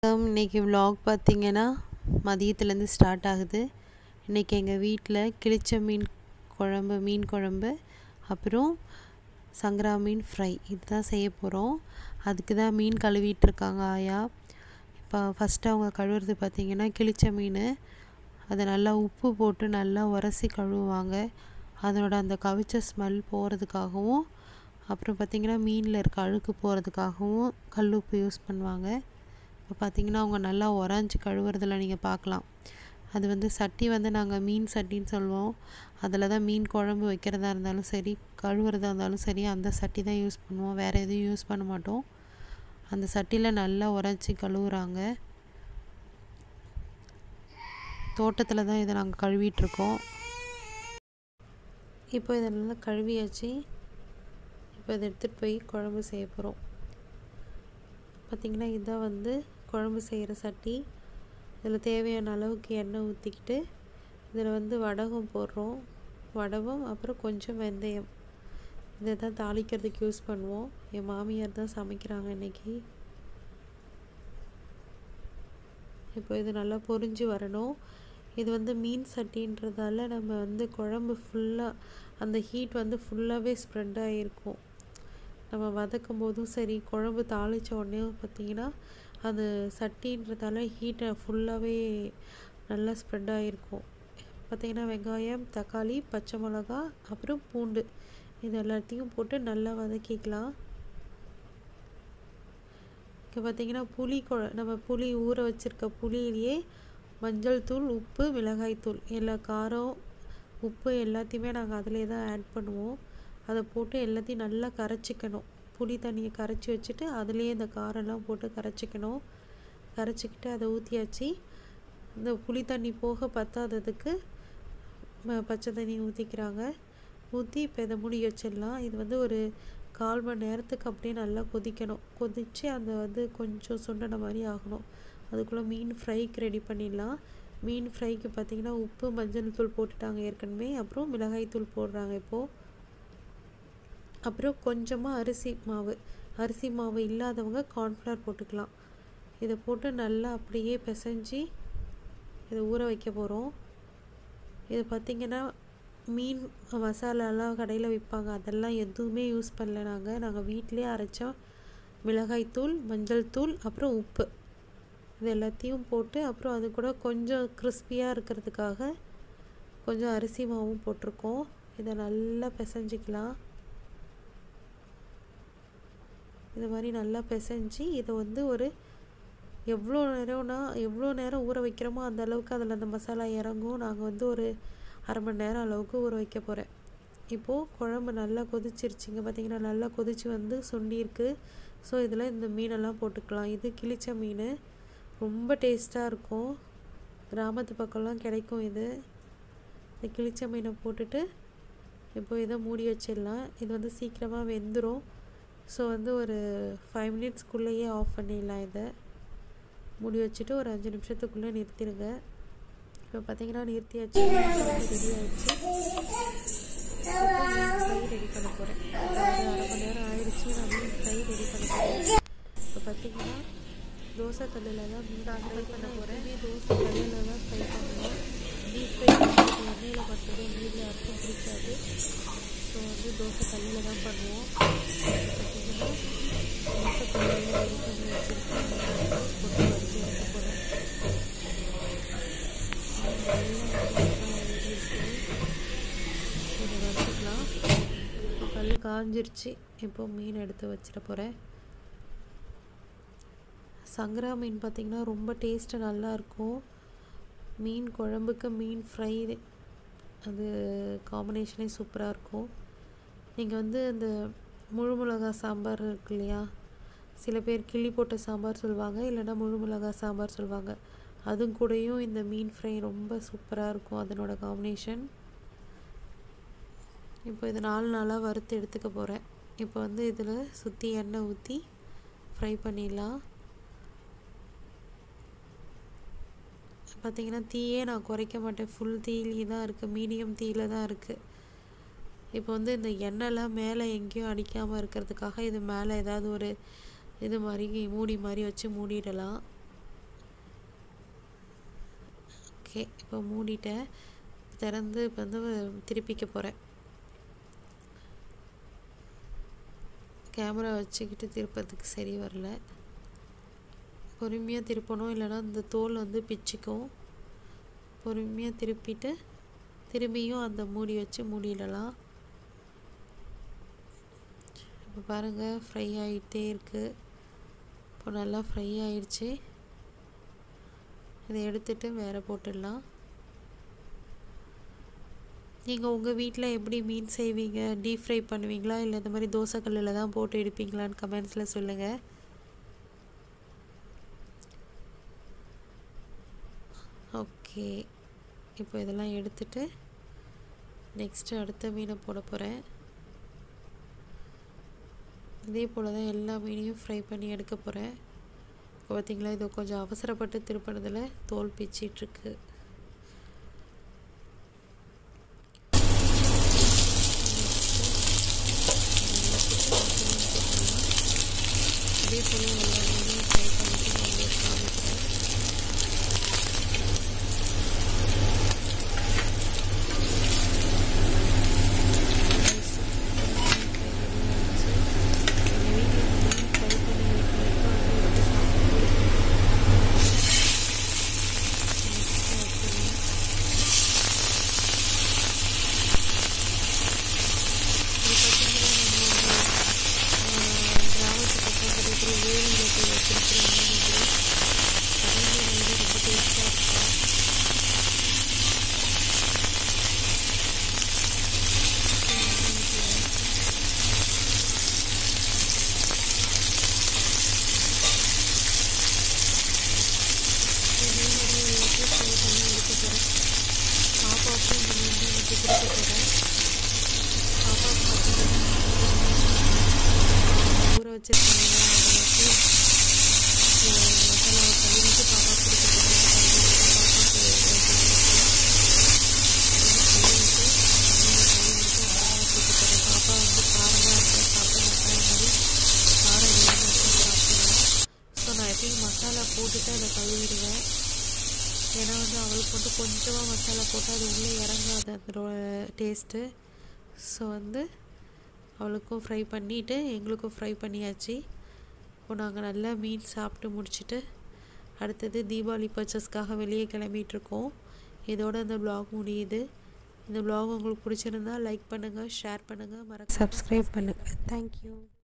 இன்னைக்கு vlog பார்த்தீங்கன்னா மதியத்துலேருந்து start ஆகுது இன்றைக்கி எங்கள் வீட்டில் கிழிச்ச மீன் குழம்பு மீன் குழம்பு அப்புறம் சங்கரா மீன் ஃப்ரை இதுதான் செய்ய போகிறோம் அதுக்கு தான் மீன் கழுவிட்டு இருக்காங்க ஆயா இப்போ ஃபஸ்ட்டு அவங்க கழுவுறது பார்த்தீங்கன்னா கிழிச்ச மீன் அதை நல்லா உப்பு போட்டு நல்லா உரசி கழுவுவாங்க அதனோட அந்த கவிச்ச ஸ்மெல் போகிறதுக்காகவும் அப்புறம் பார்த்திங்கன்னா மீனில் இருக்க அழுக்கு போகிறதுக்காகவும் கல் உப்பு யூஸ் பண்ணுவாங்க இப்போ பார்த்திங்கன்னா அவங்க நல்லா உறைஞ்சி கழுவுறதில் நீங்கள் பார்க்கலாம் அது வந்து சட்டி வந்து நாங்கள் மீன் சட்டின்னு சொல்லுவோம் அதில் தான் மீன் குழம்பு வைக்கிறதா இருந்தாலும் சரி கழுவுறதா இருந்தாலும் சரி அந்த சட்டி தான் யூஸ் பண்ணுவோம் வேறு எதுவும் யூஸ் பண்ண மாட்டோம் அந்த சட்டியில் நல்லா உரைச்சி கழுவுறாங்க தோட்டத்தில் தான் இதை நாங்கள் கழுவிட்டுருக்கோம் இப்போ இதை நல்லா கழுவியாச்சு இப்போ இதை எடுத்துகிட்டு போய் குழம்பு செய்ய போகிறோம் பார்த்திங்கன்னா இதுதான் வந்து குழம்பு செய்கிற சட்டி இதில் தேவையான அளவுக்கு எண்ணெய் ஊற்றிக்கிட்டு இதில் வந்து வடகம் போடுறோம் வடகம் அப்புறம் கொஞ்சம் வெந்தயம் இதை தான் தாளிக்கிறதுக்கு யூஸ் பண்ணுவோம் என் மாமியார் தான் சமைக்கிறாங்க இன்றைக்கி இப்போ இது நல்லா பொரிஞ்சு வரணும் இது வந்து மீன் சட்டின்றதால நம்ம வந்து குழம்பு ஃபுல்லாக அந்த ஹீட் வந்து ஃபுல்லாகவே ஸ்ப்ரெட் ஆகிருக்கும் நம்ம வதக்கும் போதும் சரி குழம்பு தாளித்த உடனே பார்த்திங்கன்னா அந்த சட்டின்றதால ஹீட்டை ஃபுல்லாகவே நல்லா ஸ்ப்ரெட் ஆகிருக்கும் பார்த்திங்கன்னா வெங்காயம் தக்காளி பச்சை மிளகா அப்புறம் பூண்டு இது எல்லாத்தையும் போட்டு நல்லா வதக்கிக்கலாம் இப்போ பார்த்திங்கன்னா புளி குழ நம்ம புளி ஊற வச்சுருக்க புளியிலேயே மஞ்சள் தூள் உப்பு மிளகாய் தூள் எல்லா காரம் உப்பு எல்லாத்தையுமே நாங்கள் அதிலே தான் ஆட் பண்ணுவோம் அதை போட்டு எல்லாத்தையும் நல்லா கரைச்சிக்கணும் புளி தண்ணியை கரைச்சி வச்சுட்டு அதுலேயே இந்த காரெல்லாம் போட்டு கரைச்சிக்கணும் கரைச்சிக்கிட்டு அதை ஊற்றியாச்சு இந்த புளி தண்ணி போக பத்தாததுக்கு பச்சை தண்ணி ஊற்றிக்கிறாங்க ஊற்றி இப்போ இதை மூடி வச்சிடலாம் இது வந்து ஒரு கால் மணி நேரத்துக்கு அப்படியே நல்லா கொதிக்கணும் கொதித்து அந்த வந்து கொஞ்சம் சுண்டன மாதிரி ஆகணும் அதுக்குள்ளே மீன் ஃப்ரைக்கு ரெடி பண்ணிடலாம் மீன் ஃப்ரைக்கு பார்த்திங்கன்னா உப்பு மஞ்சள் தூள் போட்டுட்டாங்க ஏற்கனவே அப்புறம் மிளகாய் தூள் போடுறாங்க இப்போது அப்புறம் கொஞ்சமாக அரிசி மாவு அரிசி மாவு இல்லாதவங்க கார்ன்ஃப்ளவர் போட்டுக்கலாம் இதை போட்டு நல்லா அப்படியே பிசைஞ்சு இதை ஊற வைக்க போகிறோம் இது பார்த்திங்கன்னா மீன் மசாலாலாம் கடையில் விற்பாங்க அதெல்லாம் எதுவுமே யூஸ் பண்ணல நாங்கள் நாங்கள் வீட்டிலே அரைச்ச மிளகாய் தூள் மஞ்சள் தூள் அப்புறம் உப்பு இது எல்லாத்தையும் போட்டு அப்புறம் அது கூட கொஞ்சம் கிறிஸ்பியாக இருக்கிறதுக்காக கொஞ்சம் அரிசி மாவும் போட்டிருக்கோம் இதை நல்லா பிசைஞ்சிக்கலாம் இது மாதிரி நல்லா பிசைஞ்சு இதை வந்து ஒரு எவ்வளோ நேரம்னா எவ்வளோ நேரம் ஊற வைக்கிறோமோ அந்த அளவுக்கு அதில் அந்த மசாலா இறங்கும் நாங்கள் வந்து ஒரு அரை மணி நேரம் அளவுக்கு ஊற வைக்க போகிறேன் இப்போது குழம்பு நல்லா கொதிச்சிருச்சிங்க பார்த்திங்கன்னா நல்லா கொதிச்சு வந்து சுண்டிருக்கு ஸோ இதில் இந்த மீனெல்லாம் போட்டுக்கலாம் இது கிழிச்ச மீன் ரொம்ப டேஸ்ட்டாக இருக்கும் கிராமத்து பக்கம்லாம் கிடைக்கும் இது இந்த கிழிச்ச மீனை போட்டுட்டு இப்போ இதை மூடி வச்சிடலாம் இது வந்து சீக்கிரமாக வெந்துடும் ஸோ வந்து ஒரு ஃபைவ் மினிட்ஸ்க்குள்ளேயே ஆஃப் பண்ணிடலாம் இதை மூடி வச்சுட்டு ஒரு அஞ்சு நிமிஷத்துக்குள்ளே நிறுத்திடுங்க இப்போ பார்த்தீங்கன்னா நிறுத்தியாச்சு ரெடி ஆயிடுச்சு ஃப்ரை ரெடி பண்ண போகிறேன் அரை மணி நேரம் ஆயிடுச்சு நான் மீன் ஃப்ரை ரெடி பண்ண போகிறேன் இப்போ பார்த்தீங்கன்னா தோசை கல்லில் தான் மீன் ஃப்ரை பண்ண போகிறேன் தோசை கல்லில் தான் ஃப்ரை பண்ணுவோம் மீன் ஃப்ரை எண்ணெயில் பண்ணுறது மீனில் யாருக்கும் பிடிக்காது ஸோ வந்து தோசை கல்லில் தான் பண்ணுவோம் பார்த்தீங்கன்னா தோசை கல்லில் ரெடி பண்ணி வச்சுருக்கேன் போட்டு வறுத்து எடுக்க போகிறேன் இதை வறுத்துக்கலாம் கல் காஞ்சிருச்சு இப்போ மீன் எடுத்து வச்சிட போகிறேன் சங்கரா மீன் பார்த்திங்கன்னா ரொம்ப டேஸ்ட்டு நல்லாயிருக்கும் மீன் குழம்புக்கு மீன் ஃப்ரை அது காம்பினேஷனே சூப்பராக இருக்கும் நீங்கள் வந்து இந்த முழு மிளகா சாம்பார் இருக்கு இல்லையா சில பேர் கிள்ளி போட்ட சாம்பார் சொல்லுவாங்க இல்லைன்னா முழு மிளகா சாம்பார் சொல்லுவாங்க அதுவும் கூடயும் இந்த மீன் ஃப்ரை ரொம்ப சூப்பராக இருக்கும் அதனோட காம்பினேஷன் இப்போ இது நாலு நாளாக வறுத்து எடுத்துக்க போகிறேன் இப்போ வந்து இதில் சுற்றி எண்ணெய் ஊற்றி ஃப்ரை பண்ணிடலாம் பார்த்திங்கன்னா தீயே நான் குறைக்க மாட்டேன் ஃபுல் தீயிலே தான் இருக்குது மீடியம் தீயில் தான் இருக்குது இப்போ வந்து இந்த எண்ணெய்லாம் மேலே எங்கேயும் அடிக்காமல் இருக்கிறதுக்காக இது மேலே ஏதாவது ஒரு இது மாதிரி மூடி மாதிரி வச்சு மூடிடலாம் ஓகே இப்போ மூடிட்டேன் திறந்து இப்போ வந்து திருப்பிக்க போகிறேன் கேமரா வச்சுக்கிட்டு திருப்பறதுக்கு சரி வரல பொறுமையாக திருப்பணும் இல்லைன்னா இந்த தோல் வந்து பிச்சுக்கும் பொறுமையாக திருப்பிட்டு திரும்பியும் அந்த மூடி வச்சு மூடிடலாம் இப்போ பாருங்கள் ஃப்ரை ஆகிட்டே இருக்குது இப்போ நல்லா ஃப்ரை ஆயிடுச்சு இதை எடுத்துட்டு வேறு போட்டுடலாம் நீங்கள் உங்கள் வீட்டில் எப்படி மீன் செய்வீங்க டீப் ஃப்ரை பண்ணுவீங்களா இல்லை இந்த மாதிரி தோசைக்கல்லில் தான் போட்டு எடுப்பீங்களான்னு கமெண்ட்ஸில் சொல்லுங்கள் ஓகே இப்போ இதெல்லாம் எடுத்துட்டு நெக்ஸ்ட்டு அடுத்த மீனை போட போகிறேன் இதே போல் தான் எல்லா மீனையும் ஃப்ரை பண்ணி எடுக்க போகிறேன் இப்போ பார்த்திங்களா இது கொஞ்சம் அவசரப்பட்டு திருப்பினதில் தோல் பிச்சிட்ருக்கு இதே போல் எல்லா மீனையும் ஃப்ரை பண்ணிட்டு நான் உங்களுக்கு காமிக்கிறேன் ஊற வச்சிருக்காங்க அதை வச்சு மசாலாவை கழுவிட்டு பாப்பா கொடுக்க பாப்பா வந்து காரமாக இருந்தால் சாப்பிட மாட்டேன் மாதிரி காரம் இல்லாமல் சாப்பிடுவேன் ஸோ நான் எப்பயும் மசாலா போட்டுட்டு அதை கழுவிடுவேன் ஏன்னா வந்து அவளுக்கு மட்டும் கொஞ்சமாக மசாலா போட்டால் அது உள்ளே இறங்காது அதோட டேஸ்ட்டு ஸோ வந்து அவளுக்கும் ஃப்ரை பண்ணிவிட்டு எங்களுக்கும் ஃப்ரை பண்ணியாச்சு இப்போ நாங்கள் நல்லா மீன் சாப்பிட்டு முடிச்சுட்டு அடுத்தது தீபாவளி பர்ச்சஸ்க்காக வெளியே கிளம்பிகிட்ருக்கோம் இதோட இந்த ப்ளாக் முடியுது இந்த ப்ளாக் உங்களுக்கு பிடிச்சிருந்தா லைக் பண்ணுங்கள் ஷேர் பண்ணுங்கள் மறக்க சப்ஸ்கிரைப் பண்ணுங்கள் தேங்க்யூ